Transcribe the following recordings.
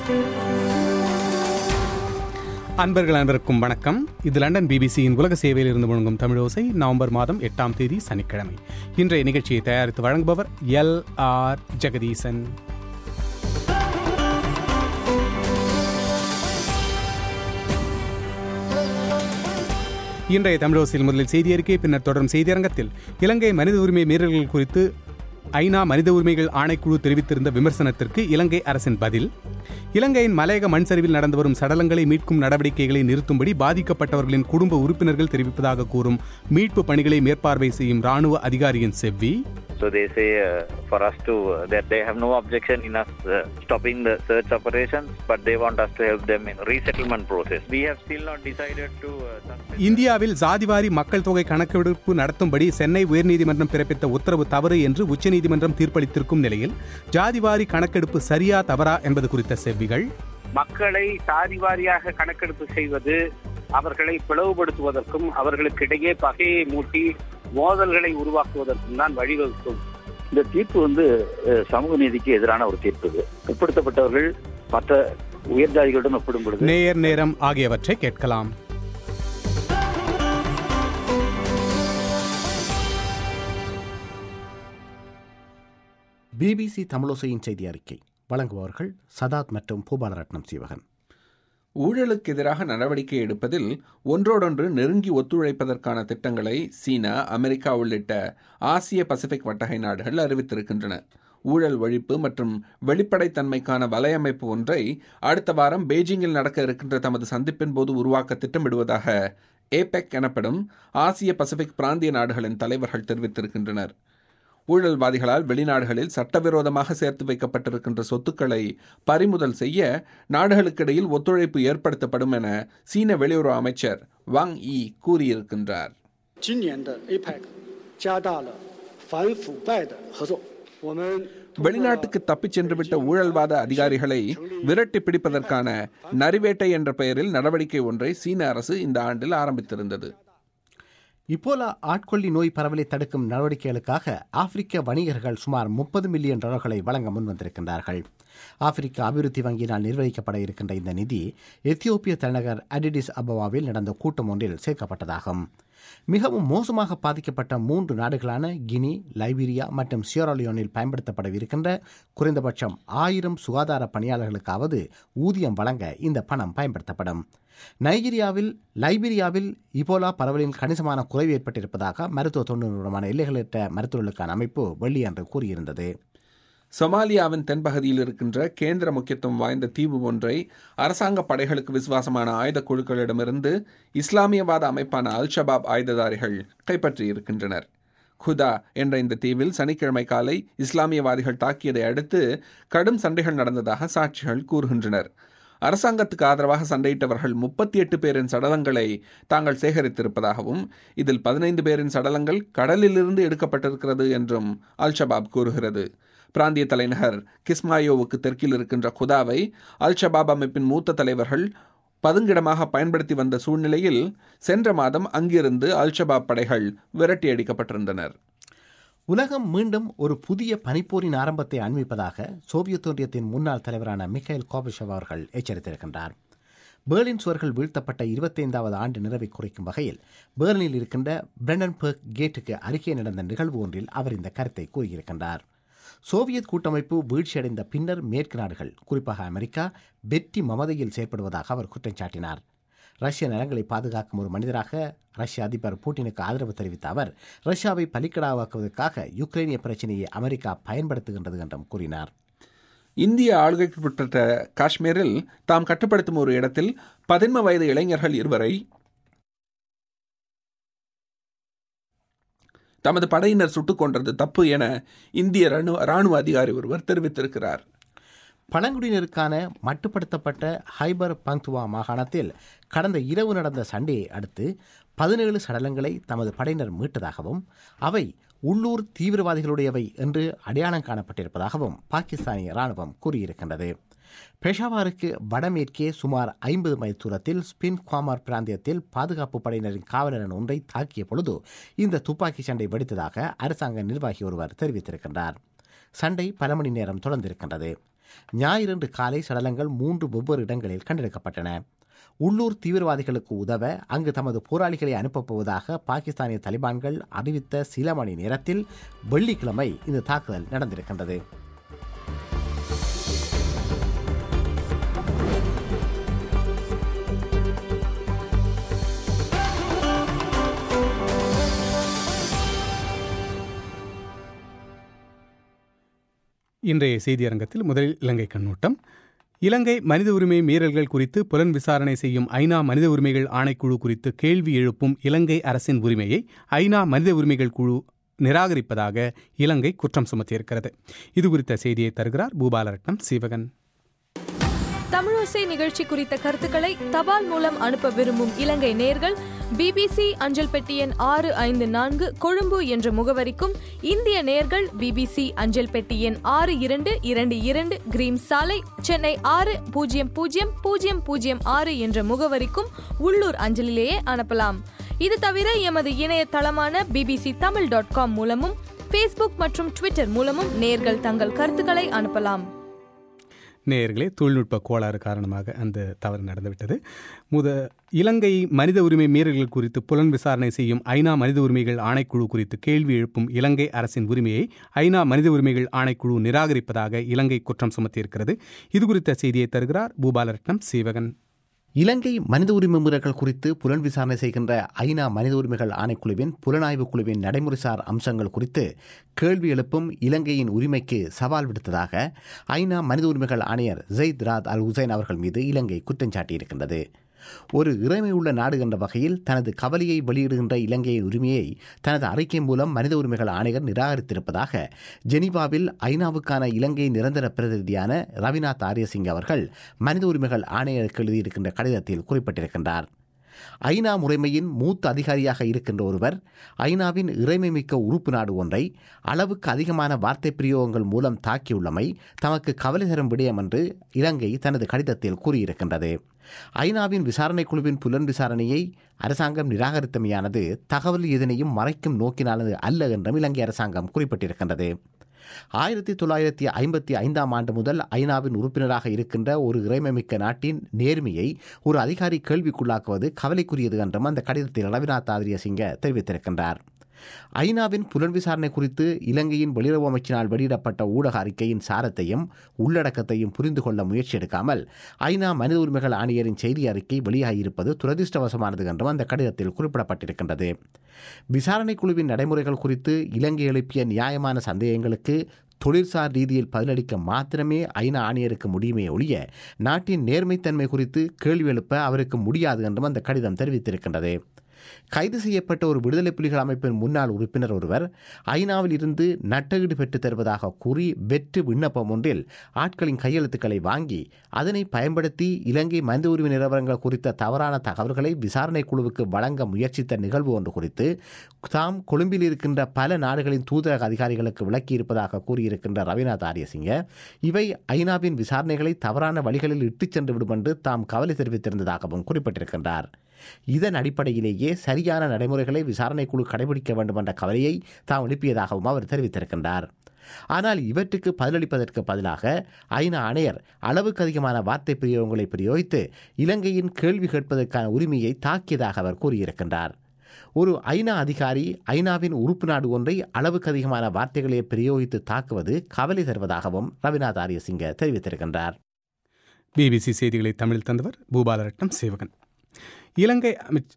அன்பர்கள் அனைவருக்கும் வணக்கம் இது லண்டன் பிபிசியின் உலக சேவையில் இருந்து முழங்கும் தமிழோசை நவம்பர் மாதம் எட்டாம் தேதி சனிக்கிழமை இன்றைய நிகழ்ச்சியை தயாரித்து வழங்குபவர் எல் ஆர் ஜெகதீசன் இன்றைய தமிழோசையில் முதலில் செய்தி அறிக்கை பின்னர் தொடரும் செய்தியரங்கத்தில் இலங்கை மனித உரிமை மீறல்கள் குறித்து ஐநா மனித உரிமைகள் ஆணைக்குழு தெரிவித்திருந்த விமர்சனத்திற்கு இலங்கை அரசின் பதில் இலங்கையின் மலையக மண் சரிவில் நடந்து வரும் சடலங்களை மீட்கும் நடவடிக்கைகளை நிறுத்தும்படி பாதிக்கப்பட்டவர்களின் குடும்ப உறுப்பினர்கள் தெரிவிப்பதாக கூறும் மீட்பு பணிகளை மேற்பார்வை செய்யும் ராணுவ அதிகாரியின் செவ்வி So they say uh, for us to uh, that they have no objection in us uh, stopping the search operations, but they want us to help them in resettlement process. We have still not decided to. Uh, suspend- இந்தியாவில் ஜாதிவாரி மக்கள் தொகை கணக்கெடுப்பு நடத்தும்படி சென்னை உயர்நீதிமன்றம் பிறப்பித்த உத்தரவு தவறு என்று உச்சநீதிமன்றம் தீர்ப்பளித்திருக்கும் நிலையில் ஜாதிவாரி கணக்கெடுப்பு சரியா தவறா என்பது குறித்த செவ்விகள் மக்களை சாதி வாரியாக கணக்கெடுப்பு செய்வது அவர்களை பிளவுபடுத்துவதற்கும் அவர்களுக்கு இடையே பகையை மூட்டி மோதல்களை உருவாக்குவதற்கும் தான் வழிவகுக்கும் இந்த தீர்ப்பு வந்து அஹ், சமூக நீதிக்கு எதிரான ஒரு தீர்ப்பு இது பிற்படுத்தப்பட்டவர்கள் மற்ற உயர்ஜாதிகளுடன் ஒப்பிடும் பொழுது நேர் நேரம் ஆகியவற்றை கேட்கலாம் பிபிசி தமிழோசையின் செய்தி அறிக்கை வழங்குபவர்கள் சதாத் மற்றும் பூபாலரட்னம் சீவகன் ஊழலுக்கு எதிராக நடவடிக்கை எடுப்பதில் ஒன்றோடொன்று நெருங்கி ஒத்துழைப்பதற்கான திட்டங்களை சீனா அமெரிக்கா உள்ளிட்ட ஆசிய பசிபிக் வட்டகை நாடுகள் அறிவித்திருக்கின்றன ஊழல் ஒழிப்பு மற்றும் வெளிப்படைத்தன்மைக்கான வலையமைப்பு ஒன்றை அடுத்த வாரம் பெய்ஜிங்கில் நடக்க இருக்கின்ற தமது சந்திப்பின் போது உருவாக்க திட்டமிடுவதாக ஏபெக் எனப்படும் ஆசிய பசிபிக் பிராந்திய நாடுகளின் தலைவர்கள் தெரிவித்திருக்கின்றனர் ஊழல்வாதிகளால் வெளிநாடுகளில் சட்டவிரோதமாக சேர்த்து வைக்கப்பட்டிருக்கின்ற சொத்துக்களை பறிமுதல் செய்ய நாடுகளுக்கிடையில் ஒத்துழைப்பு ஏற்படுத்தப்படும் என சீன வெளியுறவு அமைச்சர் வாங் ஈ கூறியிருக்கின்றார் 今年的 APEC 加大了反腐败的合作。我们通过了 வெளிநாட்டுக்கு தப்பிச் சென்றுவிட்ட ஊழல்வாத அதிகாரிகளை விரட்டி பிடிப்பதற்கான நரிவேட்டை என்ற பெயரில் நடவடிக்கை ஒன்றை சீன அரசு இந்த ஆண்டில் ஆரம்பித்திருந்தது இப்போலா ஆட்கொள்ளி நோய் பரவலை தடுக்கும் நடவடிக்கைகளுக்காக ஆப்பிரிக்க வணிகர்கள் சுமார் முப்பது மில்லியன் டாலர்களை வழங்க முன்வந்திருக்கின்றார்கள் ஆப்பிரிக்க அபிவிருத்தி வங்கியினால் நிர்வகிக்கப்பட இருக்கின்ற இந்த நிதி எத்தியோப்பிய தலைநகர் அடிடிஸ் அபவாவில் நடந்த கூட்டம் ஒன்றில் சேர்க்கப்பட்டதாகும் மிகவும் மோசமாக பாதிக்கப்பட்ட மூன்று நாடுகளான கினி லைபீரியா மற்றும் சியரோலியோனில் பயன்படுத்தப்படவிருக்கின்ற குறைந்தபட்சம் ஆயிரம் சுகாதார பணியாளர்களுக்காவது ஊதியம் வழங்க இந்த பணம் பயன்படுத்தப்படும் நைஜீரியாவில் லைபீரியாவில் இபோலா பரவலின் கணிசமான குறைவு ஏற்பட்டிருப்பதாக மருத்துவ தொண்டு நிறுவனமான எல்லைகளற்ற மருத்துவர்களுக்கான அமைப்பு வெள்ளியன்று கூறியிருந்தது சொமாலியாவின் தென்பகுதியில் இருக்கின்ற கேந்திர முக்கியத்துவம் வாய்ந்த தீவு ஒன்றை அரசாங்க படைகளுக்கு விசுவாசமான ஆயுத குழுக்களிடமிருந்து இஸ்லாமியவாத அமைப்பான அல் ஷபாப் ஆயுததாரிகள் கைப்பற்றியிருக்கின்றனர் குதா என்ற இந்த தீவில் சனிக்கிழமை காலை இஸ்லாமியவாதிகள் தாக்கியதை அடுத்து கடும் சண்டைகள் நடந்ததாக சாட்சிகள் கூறுகின்றனர் அரசாங்கத்துக்கு ஆதரவாக சண்டையிட்டவர்கள் முப்பத்தி எட்டு பேரின் சடலங்களை தாங்கள் சேகரித்திருப்பதாகவும் இதில் பதினைந்து பேரின் சடலங்கள் கடலிலிருந்து எடுக்கப்பட்டிருக்கிறது என்றும் அல் ஷபாப் கூறுகிறது பிராந்திய தலைநகர் கிஸ்மாயோவுக்கு தெற்கில் இருக்கின்ற குதாவை அல் ஷபாப் அமைப்பின் மூத்த தலைவர்கள் பதுங்கிடமாக பயன்படுத்தி வந்த சூழ்நிலையில் சென்ற மாதம் அங்கிருந்து அல் ஷபாப் படைகள் விரட்டியடிக்கப்பட்டிருந்தனர் உலகம் மீண்டும் ஒரு புதிய பனிப்போரின் ஆரம்பத்தை அண்மிப்பதாக சோவியத் ஒன்றியத்தின் முன்னாள் தலைவரான மிக்கைல் கோபஷவ் அவர்கள் எச்சரித்திருக்கின்றார் பேர்லின் சுவர்கள் வீழ்த்தப்பட்ட இருபத்தைந்தாவது ஆண்டு நிறைவை குறைக்கும் வகையில் பேர்லினில் இருக்கின்ற பிரண்டன்பர்க் கேட்டுக்கு அருகே நடந்த நிகழ்வு ஒன்றில் அவர் இந்த கருத்தை கூறியிருக்கின்றார் சோவியத் கூட்டமைப்பு வீழ்ச்சியடைந்த பின்னர் மேற்கு நாடுகள் குறிப்பாக அமெரிக்கா வெற்றி மமதையில் செயற்படுவதாக அவர் குற்றம் சாட்டினார் ரஷ்ய நலன்களை பாதுகாக்கும் ஒரு மனிதராக ரஷ்ய அதிபர் பூட்டினுக்கு ஆதரவு தெரிவித்த அவர் ரஷ்யாவை பலிக்கடாவாக்குவதற்காக யுக்ரைனிய பிரச்சனையை அமெரிக்கா பயன்படுத்துகின்றது என்றும் கூறினார் இந்திய ஆளுகைக்குட்பட்ட காஷ்மீரில் தாம் கட்டுப்படுத்தும் ஒரு இடத்தில் பதின்ம வயது இளைஞர்கள் இருவரை தமது படையினர் சுட்டுக் கொன்றது தப்பு என இந்திய ராணுவ ராணுவ அதிகாரி ஒருவர் தெரிவித்திருக்கிறார் பழங்குடியினருக்கான மட்டுப்படுத்தப்பட்ட ஹைபர் பங்க்துவா மாகாணத்தில் கடந்த இரவு நடந்த சண்டையை அடுத்து பதினேழு சடலங்களை தமது படையினர் மீட்டதாகவும் அவை உள்ளூர் தீவிரவாதிகளுடையவை என்று அடையாளம் காணப்பட்டிருப்பதாகவும் பாகிஸ்தானிய ராணுவம் கூறியிருக்கின்றது பெஷாவாருக்கு வடமேற்கே சுமார் ஐம்பது மைல் தூரத்தில் ஸ்பின் குவாமார் பிராந்தியத்தில் பாதுகாப்பு படையினரின் காவலரன் ஒன்றை தாக்கிய பொழுது இந்த துப்பாக்கி சண்டை வெடித்ததாக அரசாங்க நிர்வாகி ஒருவர் தெரிவித்திருக்கின்றார் சண்டை பல மணி நேரம் தொடர்ந்திருக்கின்றது ஞாயிறன்று காலை சடலங்கள் மூன்று வெவ்வேறு இடங்களில் கண்டெடுக்கப்பட்டன உள்ளூர் தீவிரவாதிகளுக்கு உதவ அங்கு தமது போராளிகளை அனுப்பப் போவதாக பாகிஸ்தானிய தலிபான்கள் அறிவித்த சில மணி நேரத்தில் வெள்ளிக்கிழமை இந்த தாக்குதல் நடந்திருக்கின்றது இன்றைய செய்தியரங்கத்தில் முதலில் இலங்கை கண்ணோட்டம் இலங்கை மனித உரிமை மீறல்கள் குறித்து புலன் விசாரணை செய்யும் ஐநா மனித உரிமைகள் ஆணைக்குழு குறித்து கேள்வி எழுப்பும் இலங்கை அரசின் உரிமையை ஐநா மனித உரிமைகள் குழு நிராகரிப்பதாக இலங்கை குற்றம் சுமத்தியிருக்கிறது இது குறித்த செய்தியை தருகிறார் பூபாலரட்னம் சீவகன் தமிழோசை நிகழ்ச்சி குறித்த கருத்துக்களை தபால் மூலம் அனுப்ப விரும்பும் இலங்கை நேர்கள் பிபிசி அஞ்சல் பெட்டி எண் ஆறு ஐந்து நான்கு கொழும்பு என்ற முகவரிக்கும் இந்திய நேர்கள் பிபிசி அஞ்சல் பெட்டி எண் ஆறு இரண்டு இரண்டு இரண்டு கிரீம் சாலை சென்னை ஆறு பூஜ்ஜியம் பூஜ்ஜியம் பூஜ்ஜியம் பூஜ்ஜியம் ஆறு என்ற முகவரிக்கும் உள்ளூர் அஞ்சலிலேயே அனுப்பலாம் இது தவிர எமது இணையதளமான பிபிசி தமிழ் டாட் காம் மூலமும் ஃபேஸ்புக் மற்றும் ட்விட்டர் மூலமும் நேர்கள் தங்கள் கருத்துக்களை அனுப்பலாம் நேயர்களே தொழில்நுட்ப கோளாறு காரணமாக அந்த தவறு நடந்துவிட்டது முத இலங்கை மனித உரிமை மீறல்கள் குறித்து புலன் விசாரணை செய்யும் ஐநா மனித உரிமைகள் ஆணைக்குழு குறித்து கேள்வி எழுப்பும் இலங்கை அரசின் உரிமையை ஐநா மனித உரிமைகள் ஆணைக்குழு நிராகரிப்பதாக இலங்கை குற்றம் சுமத்தியிருக்கிறது இது குறித்த செய்தியை தருகிறார் பூபாலரட்னம் சீவகன் இலங்கை மனித உரிமை மீறல்கள் குறித்து புலன் விசாரணை செய்கின்ற ஐநா மனித உரிமைகள் ஆணைக்குழுவின் புலனாய்வு குழுவின் நடைமுறைசார் அம்சங்கள் குறித்து கேள்வி எழுப்பும் இலங்கையின் உரிமைக்கு சவால் விடுத்ததாக ஐநா மனித உரிமைகள் ஆணையர் ஜெயித் ராத் அல் ஹுசைன் அவர்கள் மீது இலங்கை குற்றம் சாட்டியிருக்கின்றது ஒரு இறைமை உள்ள நாடு என்ற வகையில் தனது கவலையை வெளியிடுகின்ற இலங்கையின் உரிமையை தனது அறிக்கை மூலம் மனித உரிமைகள் ஆணையர் நிராகரித்திருப்பதாக ஜெனீவாவில் ஐநாவுக்கான இலங்கை நிரந்தர பிரதிநிதியான ரவிநாத் ஆரியசிங் அவர்கள் மனித உரிமைகள் ஆணையருக்கு எழுதியிருக்கின்ற கடிதத்தில் குறிப்பிட்டிருக்கின்றார் ஐநா முறைமையின் மூத்த அதிகாரியாக இருக்கின்ற ஒருவர் ஐநாவின் இறைமை மிக்க உறுப்பு நாடு ஒன்றை அளவுக்கு அதிகமான வார்த்தை பிரயோகங்கள் மூலம் தாக்கியுள்ளமை தமக்கு கவலை தரும் விடயம் என்று இலங்கை தனது கடிதத்தில் கூறியிருக்கின்றது ஐநாவின் விசாரணை குழுவின் புலன் விசாரணையை அரசாங்கம் நிராகரித்தமையானது தகவல் எதனையும் மறைக்கும் நோக்கினானது அல்ல என்றும் இலங்கை அரசாங்கம் குறிப்பிட்டிருக்கின்றது ஆயிரத்தி தொள்ளாயிரத்தி ஐம்பத்தி ஐந்தாம் ஆண்டு முதல் ஐநாவின் உறுப்பினராக இருக்கின்ற ஒரு இறைமைமிக்க நாட்டின் நேர்மையை ஒரு அதிகாரி கேள்விக்குள்ளாக்குவது கவலைக்குரியது என்றும் அந்த கடிதத்தில் ரவிநாத் ஆதிரியசிங்க தெரிவித்திருக்கின்றார் ஐநாவின் புலன் விசாரணை குறித்து இலங்கையின் வெளியுறவு அமைச்சினால் வெளியிடப்பட்ட ஊடக அறிக்கையின் சாரத்தையும் உள்ளடக்கத்தையும் புரிந்து கொள்ள முயற்சி எடுக்காமல் ஐநா மனித உரிமைகள் ஆணையரின் செய்தி அறிக்கை வெளியாகியிருப்பது துரதிருஷ்டவசமானது என்றும் அந்த கடிதத்தில் குறிப்பிடப்பட்டிருக்கின்றது விசாரணை குழுவின் நடைமுறைகள் குறித்து இலங்கை எழுப்பிய நியாயமான சந்தேகங்களுக்கு தொழிற்சார் ரீதியில் பதிலளிக்க மாத்திரமே ஐநா ஆணையருக்கு முடியுமே ஒழிய நாட்டின் நேர்மைத்தன்மை குறித்து கேள்வி எழுப்ப அவருக்கு முடியாது என்றும் அந்த கடிதம் தெரிவித்திருக்கின்றது கைது செய்யப்பட்ட ஒரு விடுதலை புலிகள் அமைப்பின் முன்னாள் உறுப்பினர் ஒருவர் ஐநாவில் இருந்து நட்டஈடு பெற்றுத் தருவதாக கூறி வெற்று விண்ணப்பம் ஒன்றில் ஆட்களின் கையெழுத்துக்களை வாங்கி அதனை பயன்படுத்தி இலங்கை மனித உரிமை நிலவரங்கள் குறித்த தவறான தகவல்களை விசாரணை குழுவுக்கு வழங்க முயற்சித்த நிகழ்வு ஒன்று குறித்து தாம் கொழும்பில் இருக்கின்ற பல நாடுகளின் தூதரக அதிகாரிகளுக்கு விளக்கியிருப்பதாக கூறியிருக்கின்ற ரவிநாத் ஆரியசிங்க இவை ஐநாவின் விசாரணைகளை தவறான வழிகளில் இட்டுச் சென்று விடும் என்று தாம் கவலை தெரிவித்திருந்ததாகவும் குறிப்பிட்டிருக்கின்றார் இதன் அடிப்படையிலேயே சரியான நடைமுறைகளை விசாரணை குழு கடைபிடிக்க வேண்டும் என்ற கவலையை தாம் எழுப்பியதாகவும் அவர் தெரிவித்திருக்கின்றார் ஆனால் இவற்றுக்கு பதிலளிப்பதற்கு பதிலாக ஐநா ஆணையர் அளவுக்கு அதிகமான வார்த்தை பிரயோகங்களை பிரயோகித்து இலங்கையின் கேள்வி கேட்பதற்கான உரிமையை தாக்கியதாக அவர் கூறியிருக்கின்றார் ஒரு ஐநா அதிகாரி ஐநாவின் உறுப்பு நாடு ஒன்றை அளவுக்கு அதிகமான வார்த்தைகளை பிரயோகித்து தாக்குவது கவலை தருவதாகவும் ரவிநாத் ஆரியசிங்க தெரிவித்திருக்கின்றார் பிபிசி செய்திகளை தமிழில் தந்தவர் பூபாலரட்னம் சேவகன் இலங்கை அமைச்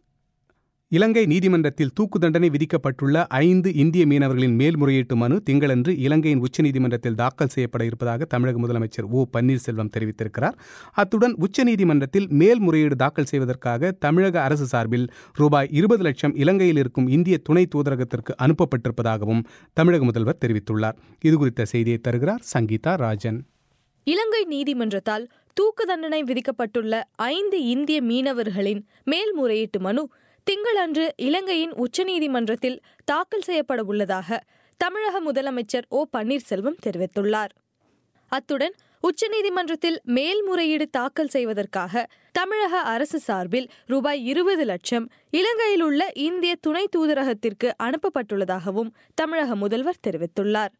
இலங்கை நீதிமன்றத்தில் தூக்கு தண்டனை விதிக்கப்பட்டுள்ள ஐந்து இந்திய மீனவர்களின் மேல்முறையீட்டு மனு திங்களன்று இலங்கையின் உச்சநீதிமன்றத்தில் தாக்கல் செய்யப்பட இருப்பதாக தமிழக முதலமைச்சர் ஓ பன்னீர்செல்வம் தெரிவித்திருக்கிறார் அத்துடன் உச்சநீதிமன்றத்தில் மேல்முறையீடு தாக்கல் செய்வதற்காக தமிழக அரசு சார்பில் ரூபாய் இருபது லட்சம் இலங்கையில் இருக்கும் இந்திய துணை தூதரகத்திற்கு அனுப்பப்பட்டிருப்பதாகவும் தமிழக முதல்வர் தெரிவித்துள்ளார் இதுகுறித்த செய்தியை தருகிறார் சங்கீதா ராஜன் இலங்கை நீதிமன்றத்தால் தூக்கு தண்டனை விதிக்கப்பட்டுள்ள ஐந்து இந்திய மீனவர்களின் மேல்முறையீட்டு மனு திங்களன்று இலங்கையின் உச்சநீதிமன்றத்தில் தாக்கல் செய்யப்பட உள்ளதாக தமிழக முதலமைச்சர் ஓ பன்னீர்செல்வம் தெரிவித்துள்ளார் அத்துடன் உச்சநீதிமன்றத்தில் மேல்முறையீடு தாக்கல் செய்வதற்காக தமிழக அரசு சார்பில் ரூபாய் இருபது லட்சம் இலங்கையில் உள்ள இந்திய துணை தூதரகத்திற்கு அனுப்பப்பட்டுள்ளதாகவும் தமிழக முதல்வர் தெரிவித்துள்ளார்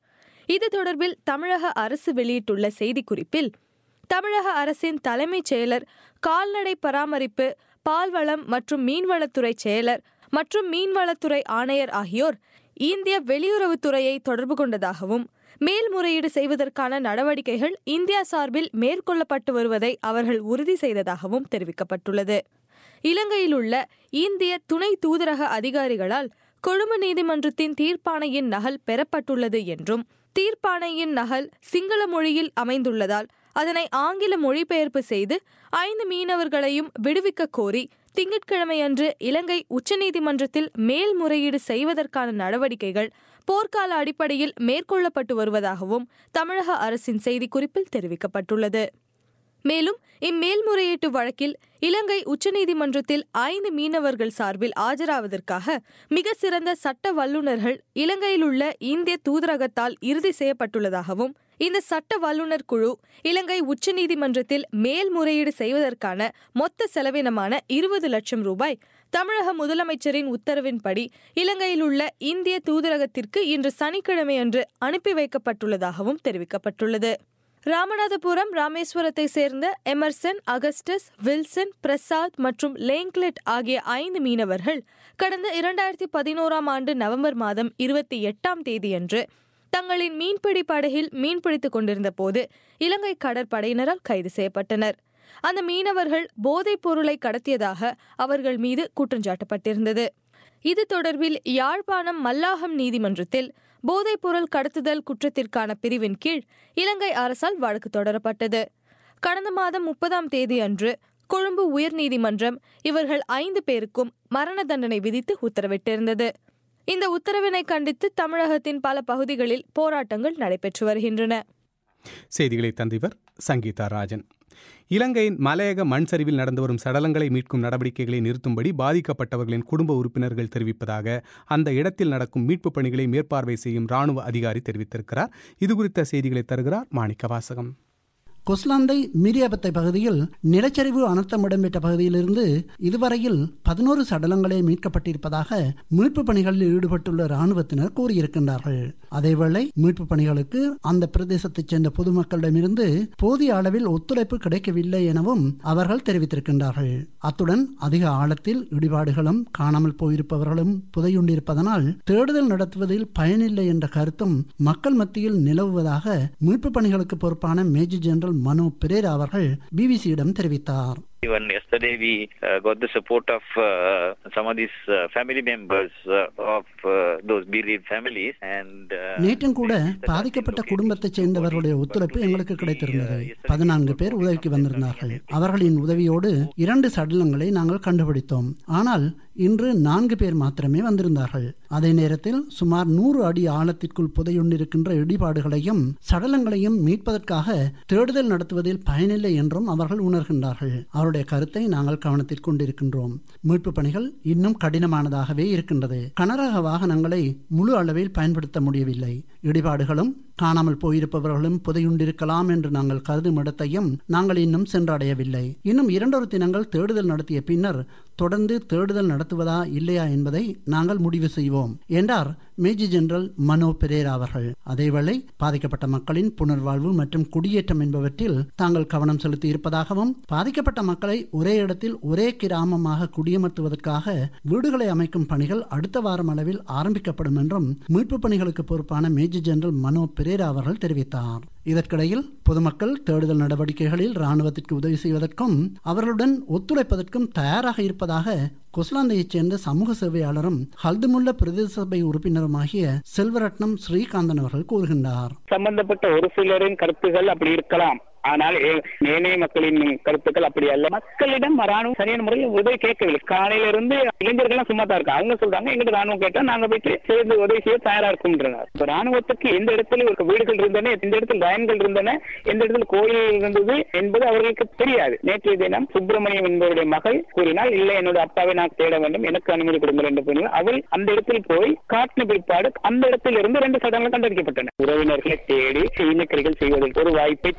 இது தொடர்பில் தமிழக அரசு வெளியிட்டுள்ள செய்திக்குறிப்பில் தமிழக அரசின் தலைமைச் செயலர் கால்நடை பராமரிப்பு பால்வளம் மற்றும் மீன்வளத்துறை செயலர் மற்றும் மீன்வளத்துறை ஆணையர் ஆகியோர் இந்திய வெளியுறவுத்துறையை தொடர்பு கொண்டதாகவும் மேல்முறையீடு செய்வதற்கான நடவடிக்கைகள் இந்தியா சார்பில் மேற்கொள்ளப்பட்டு வருவதை அவர்கள் உறுதி செய்ததாகவும் தெரிவிக்கப்பட்டுள்ளது இலங்கையில் உள்ள இந்திய துணை தூதரக அதிகாரிகளால் கொழும்பு நீதிமன்றத்தின் தீர்ப்பாணையின் நகல் பெறப்பட்டுள்ளது என்றும் தீர்ப்பாணையின் நகல் சிங்கள மொழியில் அமைந்துள்ளதால் அதனை ஆங்கில மொழிபெயர்ப்பு செய்து ஐந்து மீனவர்களையும் விடுவிக்க கோரி திங்கட்கிழமையன்று இலங்கை உச்சநீதிமன்றத்தில் மேல்முறையீடு செய்வதற்கான நடவடிக்கைகள் போர்க்கால அடிப்படையில் மேற்கொள்ளப்பட்டு வருவதாகவும் தமிழக அரசின் செய்திக்குறிப்பில் தெரிவிக்கப்பட்டுள்ளது மேலும் இம்மேல்முறையீட்டு வழக்கில் இலங்கை உச்சநீதிமன்றத்தில் ஐந்து மீனவர்கள் சார்பில் ஆஜராவதற்காக மிக சிறந்த சட்ட வல்லுநர்கள் இலங்கையில் உள்ள இந்திய தூதரகத்தால் இறுதி செய்யப்பட்டுள்ளதாகவும் இந்த சட்ட வல்லுநர் குழு இலங்கை உச்சநீதிமன்றத்தில் மேல்முறையீடு செய்வதற்கான மொத்த செலவினமான இருபது லட்சம் ரூபாய் தமிழக முதலமைச்சரின் உத்தரவின்படி இலங்கையில் உள்ள இந்திய தூதரகத்திற்கு இன்று சனிக்கிழமையன்று அனுப்பி வைக்கப்பட்டுள்ளதாகவும் தெரிவிக்கப்பட்டுள்ளது ராமநாதபுரம் ராமேஸ்வரத்தை சேர்ந்த எமர்சன் அகஸ்டஸ் வில்சன் பிரசாத் மற்றும் லேங்க்லெட் ஆகிய ஐந்து மீனவர்கள் கடந்த இரண்டாயிரத்தி பதினோராம் ஆண்டு நவம்பர் மாதம் இருபத்தி எட்டாம் தேதியன்று தங்களின் மீன்பிடி படகில் மீன்பிடித்துக் கொண்டிருந்த போது இலங்கை கடற்படையினரால் கைது செய்யப்பட்டனர் அந்த மீனவர்கள் போதைப் பொருளை கடத்தியதாக அவர்கள் மீது குற்றஞ்சாட்டப்பட்டிருந்தது இது தொடர்பில் யாழ்ப்பாணம் மல்லாகம் நீதிமன்றத்தில் போதைப்பொருள் கடத்துதல் குற்றத்திற்கான பிரிவின் கீழ் இலங்கை அரசால் வழக்கு தொடரப்பட்டது கடந்த மாதம் முப்பதாம் தேதி அன்று கொழும்பு உயர்நீதிமன்றம் இவர்கள் ஐந்து பேருக்கும் மரண தண்டனை விதித்து உத்தரவிட்டிருந்தது இந்த உத்தரவினை கண்டித்து தமிழகத்தின் பல பகுதிகளில் போராட்டங்கள் நடைபெற்று வருகின்றன செய்திகளை தந்திவர் சங்கீதா ராஜன் இலங்கையின் மலையக மண் சரிவில் நடந்து வரும் சடலங்களை மீட்கும் நடவடிக்கைகளை நிறுத்தும்படி பாதிக்கப்பட்டவர்களின் குடும்ப உறுப்பினர்கள் தெரிவிப்பதாக அந்த இடத்தில் நடக்கும் மீட்புப் பணிகளை மேற்பார்வை செய்யும் ராணுவ அதிகாரி தெரிவித்திருக்கிறார் இது குறித்த செய்திகளை தருகிறார் மாணிக்க வாசகம் கொஸ்லாந்தை மீரியாபத்தை பகுதியில் நிலச்சரிவு அனர்த்தம் இடம்பெற்ற பகுதியிலிருந்து இதுவரையில் பதினோரு சடலங்களே மீட்கப்பட்டிருப்பதாக மீட்பு பணிகளில் ஈடுபட்டுள்ள இராணுவத்தினர் கூறியிருக்கின்றார்கள் அதேவேளை மீட்பு பணிகளுக்கு அந்த பிரதேசத்தைச் சேர்ந்த பொதுமக்களிடமிருந்து போதிய அளவில் ஒத்துழைப்பு கிடைக்கவில்லை எனவும் அவர்கள் தெரிவித்திருக்கின்றார்கள் அத்துடன் அதிக ஆழத்தில் இடிபாடுகளும் காணாமல் போயிருப்பவர்களும் புதையுண்டிருப்பதனால் தேடுதல் நடத்துவதில் பயனில்லை என்ற கருத்தும் மக்கள் மத்தியில் நிலவுவதாக மீட்பு பணிகளுக்கு பொறுப்பான மேஜர் ஜெனரல் மனோ பெரேரா அவர்கள் பிபிசியிடம் தெரிவித்தார் Even yesterday, we uh, got the support of uh, some of these uh, family members uh, of uh, those bereaved families. And uh, நேற்றும் கூட பாதிக்கப்பட்ட குடும்பத்தைச் சேர்ந்தவர்களுடைய ஒத்துழைப்பு எங்களுக்கு கிடைத்திருந்தது பதினான்கு பேர் உதவிக்கு வந்திருந்தார்கள் அவர்களின் உதவியோடு இரண்டு சடலங்களை நாங்கள் கண்டுபிடித்தோம் ஆனால் இன்று நான்கு பேர் மாத்திரமே வந்திருந்தார்கள் அதே நேரத்தில் சுமார் நூறு அடி ஆழத்திற்குள் புதையுண்டிருக்கின்ற இடிபாடுகளையும் சடலங்களையும் மீட்பதற்காக தேடுதல் நடத்துவதில் பயனில்லை என்றும் அவர்கள் உணர்கின்றார்கள் அவருடைய கருத்தை நாங்கள் கவனத்தில் கொண்டிருக்கின்றோம் மீட்பு பணிகள் இன்னும் கடினமானதாகவே இருக்கின்றது கனரக வாகனங்களை முழு அளவில் பயன்படுத்த முடியவில்லை இடிபாடுகளும் காணாமல் போயிருப்பவர்களும் புதையுண்டிருக்கலாம் என்று நாங்கள் கருதும் இடத்தையும் நாங்கள் இன்னும் சென்றடையவில்லை இன்னும் இரண்டொரு தினங்கள் தேடுதல் நடத்திய பின்னர் தொடர்ந்து தேடுதல் நடத்துவதா இல்லையா என்பதை நாங்கள் முடிவு செய்வோம் என்றார் மேஜர் ஜெனரல் மனோ பெரேரா அவர்கள் அதேவேளை பாதிக்கப்பட்ட மக்களின் புனர்வாழ்வு மற்றும் குடியேற்றம் என்பவற்றில் தாங்கள் கவனம் செலுத்தி இருப்பதாகவும் பாதிக்கப்பட்ட மக்களை ஒரே இடத்தில் ஒரே கிராமமாக குடியமர்த்துவதற்காக வீடுகளை அமைக்கும் பணிகள் அடுத்த வாரம் அளவில் ஆரம்பிக்கப்படும் என்றும் மீட்பு பணிகளுக்கு பொறுப்பான மேஜர் ஜெனரல் மனோ பெரேரா அவர்கள் தெரிவித்தார் இதற்கிடையில் பொதுமக்கள் தேடுதல் நடவடிக்கைகளில் ராணுவத்திற்கு உதவி செய்வதற்கும் அவர்களுடன் ஒத்துழைப்பதற்கும் தயாராக இருப்பதாக கொஸ்லாந்தையைச் சேர்ந்த சமூக சேவையாளரும் ஹல்துமுல்ல பிரதேச சபை உறுப்பினருமாகிய செல்வரட்னம் ஸ்ரீகாந்தன் அவர்கள் கூறுகின்றார் சம்பந்தப்பட்ட ஒரு சிலரின் கருத்துகள் அப்படி இருக்கலாம் ஆனால் ஏ- ஏனைய மக்களின் கருத்துக்கள் அப்படி அல்ல மக்களிடம் ராணுவம் சரியான முறையில் உதவி கேட்கவில்லை காலையில இருந்து இளைஞர்கள்லாம் சும்மா தான் இருக்காங்க அவங்க சொல்றாங்க எங்கிட்ட ராணுவம் கேட்டா நாங்க போயிட்டு சேர்ந்து உதவி செய்ய தயாரா இருக்கும்ன்றனர் இப்ப ராணுவத்துக்கு எந்த இடத்துல ஒரு வீடுகள் இருந்தன எந்த இடத்துல வயன்கள் இருந்தன எந்த இடத்துல கோயில் இருந்தது என்பது அவர்களுக்கு தெரியாது நேற்றைய தினம் சுப்பிரமணியம் என்பவருடைய மகள் கூறினால் இல்லை என்னோட அப்பாவை நான் தேட வேண்டும் எனக்கு அனுமதி கொடுங்கள் என்று கூறினார் அவள் அந்த இடத்தில் போய் காட்டின பிற்பாடு அந்த இடத்தில் இருந்து ரெண்டு சடங்குகள் கண்டறிக்கப்பட்டன உறவினர்களை தேடி இனக்கரிகள் செய்வதற்கு ஒரு வாய்ப்பை எதிர்பார்க்க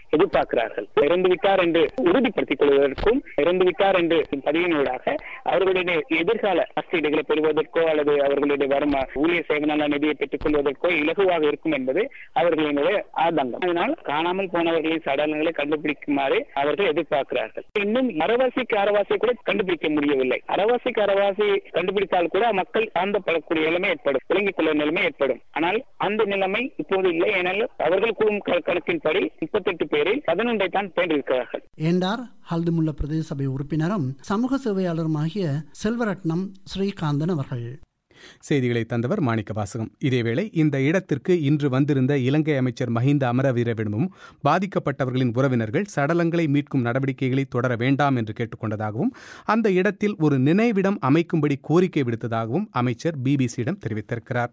எதிர்பார்க்கிறார்கள் இறந்து விட்டார் என்று உறுதிப்படுத்திக் கொள்வதற்கும் இறந்து விட்டார் என்று பதிவினூடாக அவர்களுடைய எதிர்கால ஆஸ்திரேலியர்களை பெறுவதற்கோ அல்லது அவர்களுடைய வரும ஊழியர் சேவநல நிதியை பெற்றுக் கொள்வதற்கோ இலகுவாக இருக்கும் என்பது அவர்களினுடைய ஆதங்கம் அதனால் காணாமல் போனவர்களின் சடலங்களை கண்டுபிடிக்குமாறு அவர்கள் எதிர்பார்க்கிறார்கள் இன்னும் அறவாசிக்கு அறவாசி கூட கண்டுபிடிக்க முடியவில்லை அறவாசிக்கு அறவாசி கண்டுபிடித்தால் கூட மக்கள் சார்ந்தப்படக்கூடிய நிலைமை ஏற்படும் விளங்கிக் கொள்ள நிலைமை ஏற்படும் ஆனால் அந்த நிலைமை இப்போது இல்லை ஏனால் அவர்கள் கூறும் க- கணக்கின்படி முப்பத்தெட்டு பேரில் பதினொன்றை தான் தேர்ந்தெடுக்கிறார்கள் என்றார் ஹல்துமுல்ல பிரதேச சபை உறுப்பினரும் சமூக சேவையாளருமாகிய செல்வரட்னம் ஸ்ரீகாந்தன் அவர்கள் செய்திகளை தந்தவர் மாணிக்க வாசகம் இதேவேளை இந்த இடத்திற்கு இன்று வந்திருந்த இலங்கை அமைச்சர் மஹிந்த அமரவீரவிடமும் பாதிக்கப்பட்டவர்களின் உறவினர்கள் சடலங்களை மீட்கும் நடவடிக்கைகளை தொடர வேண்டாம் என்று கேட்டுக்கொண்டதாகவும் அந்த இடத்தில் ஒரு நினைவிடம் அமைக்கும்படி கோரிக்கை விடுத்ததாகவும் அமைச்சர் பிபிசியிடம் தெரிவித்திருக்கிறார்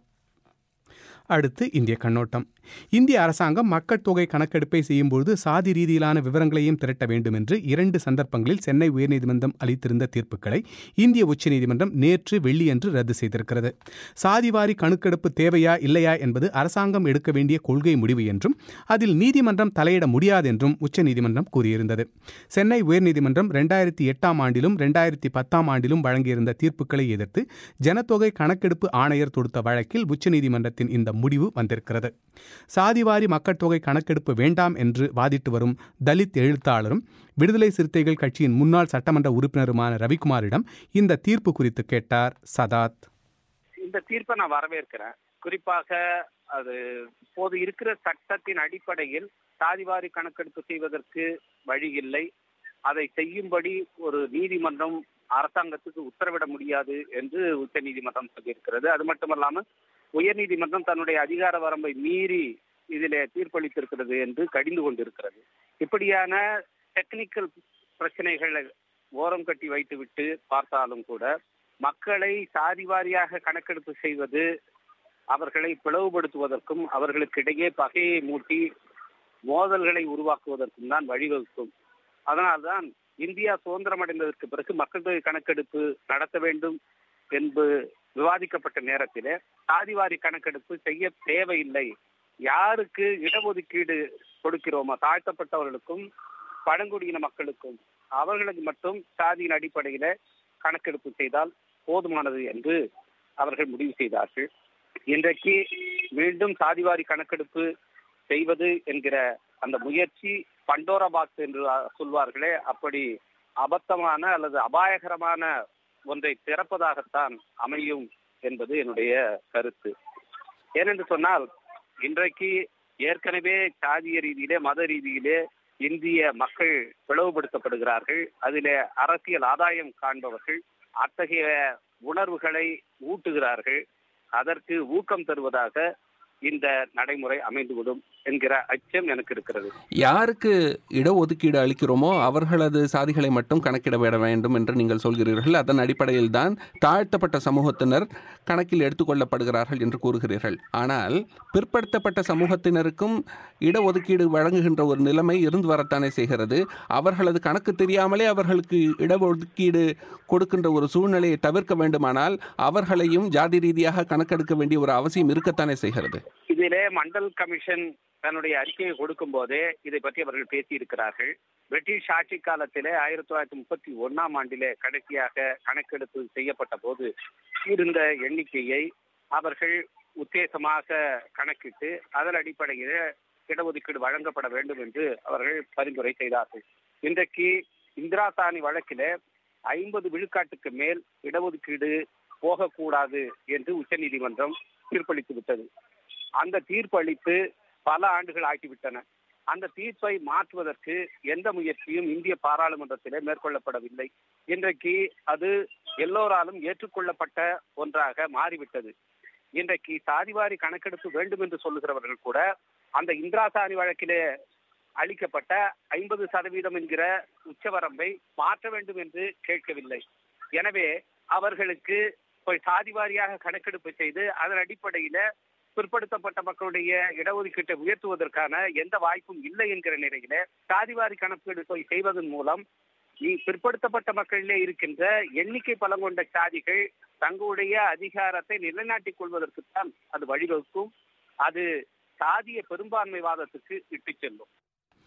அடுத்து இந்திய கண்ணோட்டம் இந்திய அரசாங்கம் மக்கள் தொகை கணக்கெடுப்பை செய்யும்போது சாதி ரீதியிலான விவரங்களையும் திரட்ட வேண்டும் என்று இரண்டு சந்தர்ப்பங்களில் சென்னை உயர்நீதிமன்றம் அளித்திருந்த தீர்ப்புகளை இந்திய உச்சநீதிமன்றம் நேற்று வெள்ளியன்று ரத்து செய்திருக்கிறது சாதிவாரி கணக்கெடுப்பு தேவையா இல்லையா என்பது அரசாங்கம் எடுக்க வேண்டிய கொள்கை முடிவு என்றும் அதில் நீதிமன்றம் தலையிட முடியாது என்றும் உச்சநீதிமன்றம் கூறியிருந்தது சென்னை உயர்நீதிமன்றம் ரெண்டாயிரத்தி எட்டாம் ஆண்டிலும் ரெண்டாயிரத்தி பத்தாம் ஆண்டிலும் வழங்கியிருந்த தீர்ப்புகளை எதிர்த்து ஜனத்தொகை கணக்கெடுப்பு ஆணையர் தொடுத்த வழக்கில் உச்சநீதிமன்றத்தின் இந்த முடிவு வந்திருக்கிறது சாதிவாரி மக்கள் தொகை கணக்கெடுப்பு வேண்டாம் என்று வாதிட்டு வரும் தலித் எழுத்தாளரும் விடுதலை சிறுத்தைகள் கட்சியின் முன்னாள் சட்டமன்ற உறுப்பினருமான ரவிக்குமாரிடம் இந்த தீர்ப்பு குறித்து கேட்டார் சதாத் இந்த தீர்ப்பை நான் வரவேற்கிறேன் குறிப்பாக அது இப்போது இருக்கிற சட்டத்தின் அடிப்படையில் சாதிவாரி கணக்கெடுப்பு செய்வதற்கு வழி இல்லை அதை செய்யும்படி ஒரு நீதிமன்றம் அரசாங்கத்துக்கு உத்தரவிட முடியாது என்று உச்ச நீதிமன்றம் சொல்லியிருக்கிறது அது மட்டுமல்லாமல் உயர்நீதிமன்றம் தன்னுடைய அதிகார வரம்பை மீறி இதிலே தீர்ப்பளித்திருக்கிறது என்று கடிந்து கொண்டிருக்கிறது இப்படியான டெக்னிக்கல் பிரச்சனைகளை ஓரம் கட்டி வைத்துவிட்டு பார்த்தாலும் கூட மக்களை சாதி வாரியாக கணக்கெடுப்பு செய்வது அவர்களை பிளவுபடுத்துவதற்கும் அவர்களுக்கு இடையே பகையை மூட்டி மோதல்களை உருவாக்குவதற்கும் தான் வழிவகுக்கும் அதனால்தான் இந்தியா சுதந்திரம் அடைந்ததற்கு பிறகு மக்கள் தொகை கணக்கெடுப்பு நடத்த வேண்டும் என்பது விவாதிக்கப்பட்ட நேரத்திலே சாதிவாரி கணக்கெடுப்பு செய்ய தேவையில்லை யாருக்கு இடஒதுக்கீடு கொடுக்கிறோமோ தாழ்த்தப்பட்டவர்களுக்கும் பழங்குடியின மக்களுக்கும் அவர்களுக்கு மட்டும் சாதியின் அடிப்படையில கணக்கெடுப்பு செய்தால் போதுமானது என்று அவர்கள் முடிவு செய்தார்கள் இன்றைக்கு மீண்டும் சாதிவாரி கணக்கெடுப்பு செய்வது என்கிற அந்த முயற்சி பண்டோரா பாக்ஸ் என்று சொல்வார்களே அப்படி அபத்தமான அல்லது அபாயகரமான ஒன்றை திறப்பதாகத்தான் அமையும் என்பது என்னுடைய கருத்து ஏனென்று சொன்னால் இன்றைக்கு ஏற்கனவே சாதிய ரீதியிலே மத ரீதியிலே இந்திய மக்கள் பிளவுபடுத்தப்படுகிறார்கள் அதிலே அரசியல் ஆதாயம் காண்பவர்கள் அத்தகைய உணர்வுகளை ஊட்டுகிறார்கள் அதற்கு ஊக்கம் தருவதாக இந்த நடைமுறை அமைந்துவிடும் என்கிற அச்சம் எனக்கு இருக்கிறது யாருக்கு இடஒதுக்கீடு அளிக்கிறோமோ அவர்களது சாதிகளை மட்டும் கணக்கிட விட வேண்டும் என்று நீங்கள் சொல்கிறீர்கள் அதன் அடிப்படையில் தான் தாழ்த்தப்பட்ட சமூகத்தினர் கணக்கில் எடுத்துக்கொள்ளப்படுகிறார்கள் என்று கூறுகிறீர்கள் ஆனால் பிற்படுத்தப்பட்ட சமூகத்தினருக்கும் இடஒதுக்கீடு வழங்குகின்ற ஒரு நிலைமை இருந்து வரத்தானே செய்கிறது அவர்களது கணக்கு தெரியாமலே அவர்களுக்கு இடஒதுக்கீடு கொடுக்கின்ற ஒரு சூழ்நிலையை தவிர்க்க வேண்டுமானால் அவர்களையும் ஜாதி ரீதியாக கணக்கெடுக்க வேண்டிய ஒரு அவசியம் இருக்கத்தானே செய்கிறது இதிலே மண்டல் கமிஷன் தன்னுடைய அறிக்கையை கொடுக்கும் போதே இதை பற்றி அவர்கள் பேசியிருக்கிறார்கள் பிரிட்டிஷ் ஆட்சி காலத்திலே ஆயிரத்தி தொள்ளாயிரத்தி முப்பத்தி ஒன்னாம் ஆண்டிலே கடைசியாக கணக்கெடுப்பு செய்யப்பட்ட போது இருந்த எண்ணிக்கையை அவர்கள் உத்தேசமாக கணக்கிட்டு அதன் அடிப்படையில் இடஒதுக்கீடு வழங்கப்பட வேண்டும் என்று அவர்கள் பரிந்துரை செய்தார்கள் இன்றைக்கு இந்திரா சாணி வழக்கிலே ஐம்பது விழுக்காட்டுக்கு மேல் இடஒதுக்கீடு போகக்கூடாது என்று உச்சநீதிமன்றம் தீர்ப்பளித்து விட்டது அந்த தீர்ப்பளித்து பல ஆண்டுகள் ஆகிவிட்டன அந்த தீர்ப்பை மாற்றுவதற்கு எந்த முயற்சியும் இந்திய பாராளுமன்றத்திலே மேற்கொள்ளப்படவில்லை இன்றைக்கு அது எல்லோராலும் ஏற்றுக்கொள்ளப்பட்ட ஒன்றாக மாறிவிட்டது இன்றைக்கு சாதிவாரி கணக்கெடுப்பு வேண்டும் என்று சொல்லுகிறவர்கள் கூட அந்த இந்திரா சாணி வழக்கிலே அளிக்கப்பட்ட ஐம்பது சதவீதம் என்கிற உச்சவரம்பை மாற்ற வேண்டும் என்று கேட்கவில்லை எனவே அவர்களுக்கு சாதிவாரியாக கணக்கெடுப்பு செய்து அதன் அடிப்படையில பிற்படுத்தப்பட்ட மக்களுடைய இடஒதுக்கீட்டை உயர்த்துவதற்கான எந்த வாய்ப்பும் இல்லை என்கிற நிலையில சாதிவாரி கணக்கெடுப்பை செய்வதன் மூலம் பிற்படுத்தப்பட்ட மக்களிலே இருக்கின்ற எண்ணிக்கை பலம் கொண்ட சாதிகள் தங்களுடைய அதிகாரத்தை நிலைநாட்டிக் கொள்வதற்குத்தான் அது வழிவகுக்கும் அது சாதிய பெரும்பான்மைவாதத்துக்கு இட்டு செல்லும்